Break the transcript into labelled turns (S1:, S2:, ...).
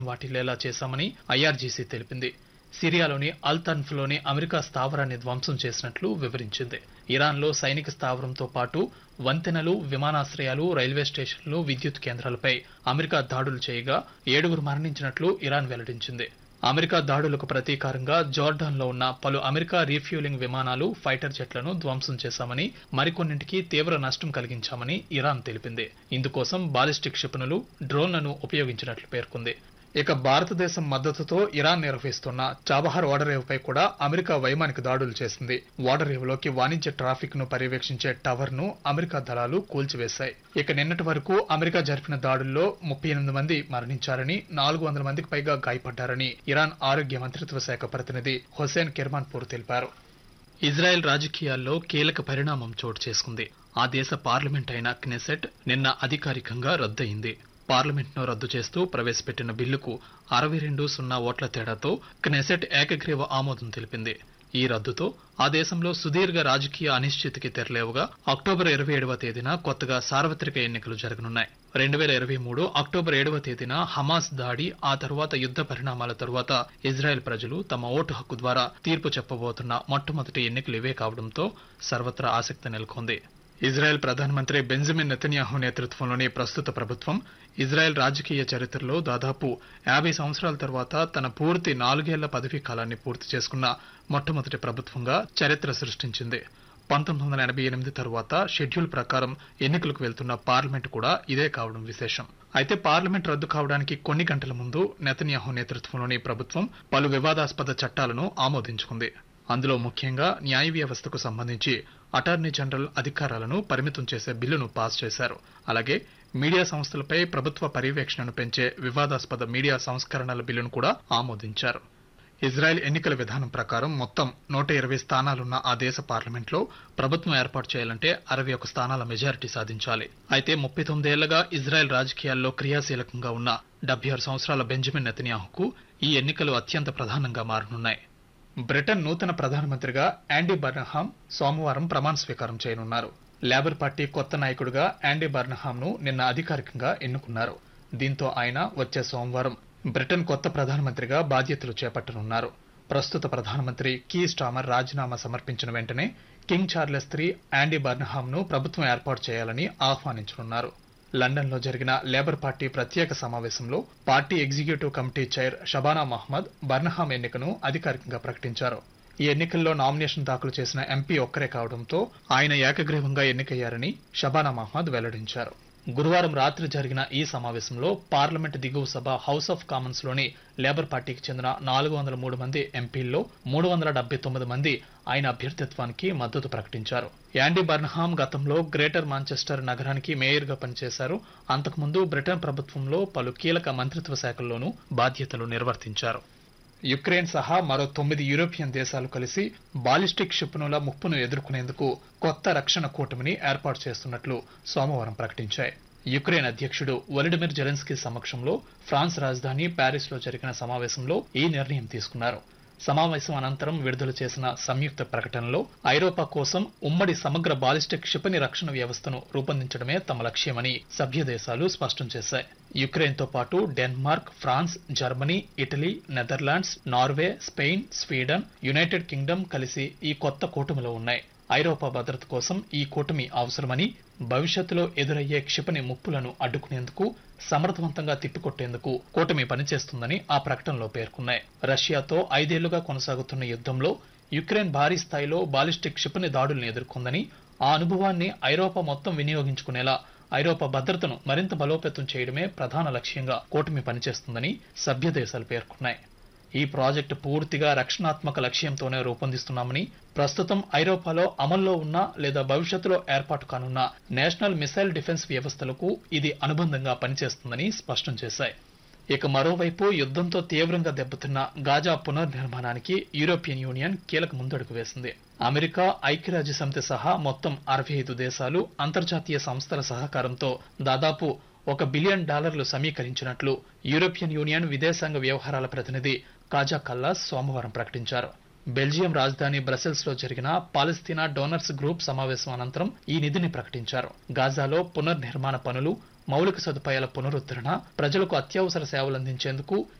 S1: వాటిల్లేలా చేశామని ఐఆర్జీసీ తెలిపింది సిరియాలోని అల్ తన్ఫ్లోని అమెరికా స్థావరాన్ని ధ్వంసం చేసినట్లు వివరించింది ఇరాన్లో సైనిక స్థావరంతో పాటు వంతెనలు విమానాశ్రయాలు రైల్వే స్టేషన్లు విద్యుత్ కేంద్రాలపై అమెరికా దాడులు చేయగా ఏడుగురు మరణించినట్లు ఇరాన్ వెల్లడించింది అమెరికా దాడులకు ప్రతీకారంగా జోర్డాన్లో ఉన్న పలు అమెరికా రీఫ్యూలింగ్ విమానాలు ఫైటర్ జెట్లను ధ్వంసం చేశామని మరికొన్నింటికి తీవ్ర నష్టం కలిగించామని ఇరాన్ తెలిపింది ఇందుకోసం బాలిస్టిక్ క్షిపణులు డ్రోన్లను ఉపయోగించినట్లు పేర్కొంది ఇక భారతదేశం మద్దతుతో ఇరాన్ నిర్వహిస్తున్న చాబహార్ ఓడరేవ్ పై కూడా అమెరికా వైమానిక దాడులు చేసింది ఓడరేవ్ లోకి వాణిజ్య ట్రాఫిక్ ను పర్యవేక్షించే టవర్ ను అమెరికా దళాలు కూల్చివేశాయి ఇక నిన్నటి వరకు అమెరికా జరిపిన దాడుల్లో ముప్పై ఎనిమిది మంది మరణించారని నాలుగు వందల మందికి పైగా గాయపడ్డారని ఇరాన్ ఆరోగ్య మంత్రిత్వ శాఖ ప్రతినిధి హుసేన్ కిర్మాన్పూర్ తెలిపారు ఇజ్రాయెల్ రాజకీయాల్లో కీలక పరిణామం చోటు చేసుకుంది ఆ దేశ పార్లమెంట్ అయిన క్నెసెట్ నిన్న అధికారికంగా రద్దయింది పార్లమెంట్ను రద్దు చేస్తూ ప్రవేశపెట్టిన బిల్లుకు అరవై రెండు సున్నా ఓట్ల తేడాతో క్నెసెట్ ఏకగ్రీవ ఆమోదం తెలిపింది ఈ రద్దుతో ఆ దేశంలో సుదీర్ఘ రాజకీయ అనిశ్చితికి తెరలేవుగా అక్టోబర్ ఇరవై ఏడవ తేదీన కొత్తగా సార్వత్రిక ఎన్నికలు జరగనున్నాయి రెండు వేల ఇరవై మూడు అక్టోబర్ ఏడవ తేదీన హమాస్ దాడి ఆ తర్వాత యుద్ధ పరిణామాల తరువాత ఇజ్రాయెల్ ప్రజలు తమ ఓటు హక్కు ద్వారా తీర్పు చెప్పబోతున్న మొట్టమొదటి ఎన్నికలు ఇవే కావడంతో సర్వత్రా ఆసక్తి నెలకొంది ఇజ్రాయెల్ ప్రధానమంత్రి బెంజమిన్ నెతన్యాహు నేతృత్వంలోని ప్రస్తుత ప్రభుత్వం ఇజ్రాయెల్ రాజకీయ చరిత్రలో దాదాపు యాభై సంవత్సరాల తర్వాత తన పూర్తి నాలుగేళ్ల పదవీ కాలాన్ని పూర్తి చేసుకున్న మొట్టమొదటి ప్రభుత్వంగా చరిత్ర సృష్టించింది పంతొమ్మిది వందల ఎనభై ఎనిమిది తరువాత షెడ్యూల్ ప్రకారం ఎన్నికలకు వెళ్తున్న పార్లమెంట్ కూడా ఇదే కావడం విశేషం అయితే పార్లమెంట్ రద్దు కావడానికి కొన్ని గంటల ముందు నెతన్యాహు నేతృత్వంలోని ప్రభుత్వం పలు వివాదాస్పద చట్టాలను ఆమోదించుకుంది అందులో ముఖ్యంగా న్యాయ వ్యవస్థకు సంబంధించి అటార్నీ జనరల్ అధికారాలను పరిమితం చేసే బిల్లును పాస్ చేశారు అలాగే మీడియా సంస్థలపై ప్రభుత్వ పర్యవేక్షణను పెంచే వివాదాస్పద మీడియా సంస్కరణల బిల్లును కూడా ఆమోదించారు ఇజ్రాయెల్ ఎన్నికల విధానం ప్రకారం మొత్తం నూట ఇరవై స్థానాలున్న ఆ దేశ పార్లమెంట్లో ప్రభుత్వం ఏర్పాటు చేయాలంటే అరవై ఒక స్థానాల మెజారిటీ సాధించాలి అయితే ముప్పై తొమ్మిదేళ్లుగా ఇజ్రాయెల్ రాజకీయాల్లో క్రియాశీలకంగా ఉన్న డెబ్బై ఆరు సంవత్సరాల బెంజమిన్ నెతన్యాహుకు ఈ ఎన్నికలు అత్యంత ప్రధానంగా మారనున్నాయి బ్రిటన్ నూతన ప్రధానమంత్రిగా యాండీ బర్నహామ్ సోమవారం ప్రమాణ స్వీకారం చేయనున్నారు లేబర్ పార్టీ కొత్త నాయకుడిగా యాండీ బర్నహామ్ ను నిన్న అధికారికంగా ఎన్నుకున్నారు దీంతో ఆయన వచ్చే సోమవారం బ్రిటన్ కొత్త ప్రధానమంత్రిగా బాధ్యతలు చేపట్టనున్నారు ప్రస్తుత ప్రధానమంత్రి కీ స్టామర్ రాజీనామా సమర్పించిన వెంటనే King Charles three Andy Burnham ను ప్రభుత్వం ఏర్పాటు చేయాలని ఆహ్వానించనున్నారు లండన్ లో జరిగిన లేబర్ పార్టీ ప్రత్యేక సమావేశంలో party executive committee chair Shabana Mahmood Burnham ఎన్నికను అధికారికంగా ప్రకటించారు ఈ ఎన్నికల్లో నామినేషన్ దాఖలు చేసిన ఎంపీ ఒక్కరే కావడంతో ఆయన ఏకగ్రీవంగా ఎన్నికయ్యారని షబానా మహ్మద్ వెల్లడించారు గురువారం రాత్రి జరిగిన ఈ సమావేశంలో పార్లమెంట్ దిగువ సభ హౌస్ ఆఫ్ కామన్స్ లోని లేబర్ పార్టీకి చెందిన నాలుగు వందల మూడు మంది ఎంపీల్లో మూడు వందల డెబ్బై తొమ్మిది మంది ఆయన అభ్యర్థిత్వానికి మద్దతు ప్రకటించారు యాండీ బర్న్హామ్ గతంలో గ్రేటర్ మాంచెస్టర్ నగరానికి మేయర్గా పనిచేశారు అంతకుముందు బ్రిటన్ ప్రభుత్వంలో పలు కీలక మంత్రిత్వ శాఖల్లోనూ బాధ్యతలు నిర్వర్తించారు యుక్రెయిన్ సహా మరో తొమ్మిది యూరోపియన్ దేశాలు కలిసి బాలిస్టిక్ క్షిపణుల ముప్పును ఎదుర్కొనేందుకు కొత్త రక్షణ కూటమిని ఏర్పాటు చేస్తున్నట్లు సోమవారం ప్రకటించాయి యుక్రెయిన్ అధ్యక్షుడు వొలిడిమిర్ జెలెన్స్కీ సమక్షంలో ఫ్రాన్స్ రాజధాని ప్యారిస్ లో జరిగిన సమావేశంలో ఈ నిర్ణయం తీసుకున్నారు సమావేశం అనంతరం విడుదల చేసిన సంయుక్త ప్రకటనలో ఐరోపా కోసం ఉమ్మడి సమగ్ర బాలిస్టిక్ క్షిపణి రక్షణ వ్యవస్థను రూపొందించడమే తమ లక్ష్యమని సభ్య దేశాలు స్పష్టం చేశాయి యుక్రెయిన్ తో పాటు Denmark France Germany Italy Netherlands Norway Spain Sweden United Kingdom కలిసి ఈ కొత్త కూటమిలో ఉన్నాయి ఐరోపా భద్రత కోసం ఈ కూటమి అవసరమని భవిష్యత్తులో ఎదురయ్యే క్షిపణి ముప్పులను అడ్డుకునేందుకు సమర్థవంతంగా తిప్పికొట్టేందుకు కూటమి పనిచేస్తుందని ఆ ప్రకటనలో పేర్కొన్నాయి రష్యాతో ఐదేళ్లుగా కొనసాగుతున్న యుద్ధంలో యుక్రెయిన్ భారీ స్థాయిలో బాలిస్టిక్ క్షిపణి దాడుల్ని ఎదుర్కొందని ఆ అనుభవాన్ని ఐరోపా మొత్తం వినియోగించుకునేలా ఐరోపా భద్రతను మరింత బలోపేతం చేయడమే ప్రధాన లక్ష్యంగా కూటమి పనిచేస్తుందని సభ్య దేశాలు పేర్కొన్నాయి ఈ ప్రాజెక్టు పూర్తిగా రక్షణాత్మక లక్ష్యంతోనే రూపొందిస్తున్నామని ప్రస్తుతం ఐరోపాలో అమల్లో ఉన్న లేదా భవిష్యత్తులో ఏర్పాటు కానున్న నేషనల్ మిసైల్ డిఫెన్స్ వ్యవస్థలకు ఇది అనుబంధంగా పనిచేస్తుందని స్పష్టం చేశాయి ఇక మరోవైపు యుద్ధంతో తీవ్రంగా దెబ్బతిన్న గాజా పునర్నిర్మాణానికి యూరోపియన్ యూనియన్ కీలక ముందడుగు వేసింది అమెరికా ఐక్యరాజ్య సమితి సహా మొత్తం అరవై ఐదు దేశాలు అంతర్జాతీయ సంస్థల సహకారంతో దాదాపు ఒక బిలియన్ డాలర్లు సమీకరించినట్లు యూరోపియన్ యూనియన్ విదేశాంగ వ్యవహారాల ప్రతినిధి కాజా కల్లాస్ సోమవారం ప్రకటించారు బెల్జియం రాజధాని బ్రసెల్స్ లో జరిగిన పాలస్తీనా డోనర్స్ గ్రూప్ సమావేశం అనంతరం ఈ నిధిని ప్రకటించారు గాజాలో పునర్నిర్మాణ పనులు మౌలిక సదుపాయాల పునరుద్ధరణ ప్రజలకు అత్యవసర సేవలు అందించేందుకు